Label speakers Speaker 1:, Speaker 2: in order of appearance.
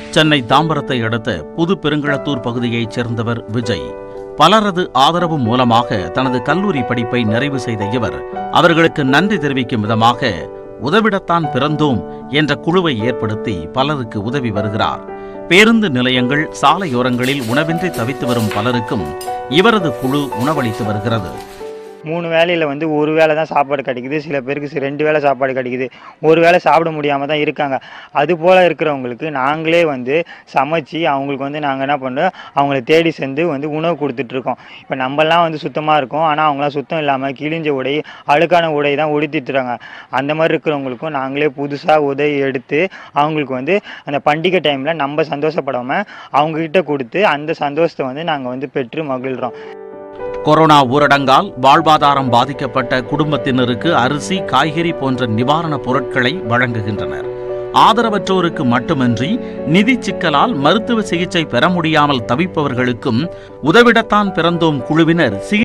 Speaker 1: சென்னை தாம்பரத்தை அடுத்த புது பெருங்களத்தூர் பகுதியைச் சேர்ந்தவர் விஜய் பலரது ஆதரவு மூலமாக தனது கல்லூரி படிப்பை நிறைவு செய்த இவர் அவர்களுக்கு நன்றி தெரிவிக்கும் விதமாக உதவிடத்தான் பிறந்தோம் என்ற குழுவை ஏற்படுத்தி பலருக்கு உதவி வருகிறார் பேருந்து நிலையங்கள் சாலையோரங்களில் உணவின்றி தவித்து வரும் பலருக்கும் இவரது குழு உணவளித்து வருகிறது
Speaker 2: மூணு வேளையில் வந்து ஒரு வேளை தான் சாப்பாடு கிடைக்குது சில பேருக்கு சி- ரெண்டு வேளை சாப்பாடு கிடைக்குது ஒரு வேளை சாப்பிட முடியாமல் தான் இருக்காங்க அது போல் இருக்கிறவங்களுக்கு நாங்களே வந்து சமைச்சு அவங்களுக்கு வந்து நாங்கள் என்ன பண்ணுறோம் அவங்கள தேடி சென்று வந்து உணவு கொடுத்துட்ருக்கோம் இப்போ நம்மலாம் வந்து சுத்தமாக இருக்கோம் ஆனால் அவங்களாம் சுத்தம் இல்லாமல் கிழிஞ்ச உடை அழுக்கான உடை தான் உடுத்திட்டுறாங்க அந்த மாதிரி இருக்கிறவங்களுக்கும் நாங்களே புதுசாக உதவி எடுத்து அவங்களுக்கு வந்து அந்த பண்டிகை டைமில் நம்ம சந்தோஷப்படாமல் அவங்கக்கிட்ட கொடுத்து அந்த சந்தோஷத்தை வந்து நாங்கள் வந்து பெற்று மகிழ்கிறோம்
Speaker 1: கொரோனா ஊரடங்கால் வாழ்வாதாரம் பாதிக்கப்பட்ட குடும்பத்தினருக்கு அரிசி காய்கறி போன்ற நிவாரணப் பொருட்களை வழங்குகின்றனர் ஆதரவற்றோருக்கு மட்டுமின்றி நிதி சிக்கலால் மருத்துவ சிகிச்சை பெற முடியாமல் தவிப்பவர்களுக்கும் உதவிடத்தான் பிறந்தோம் குழுவினர் சிகிச்சை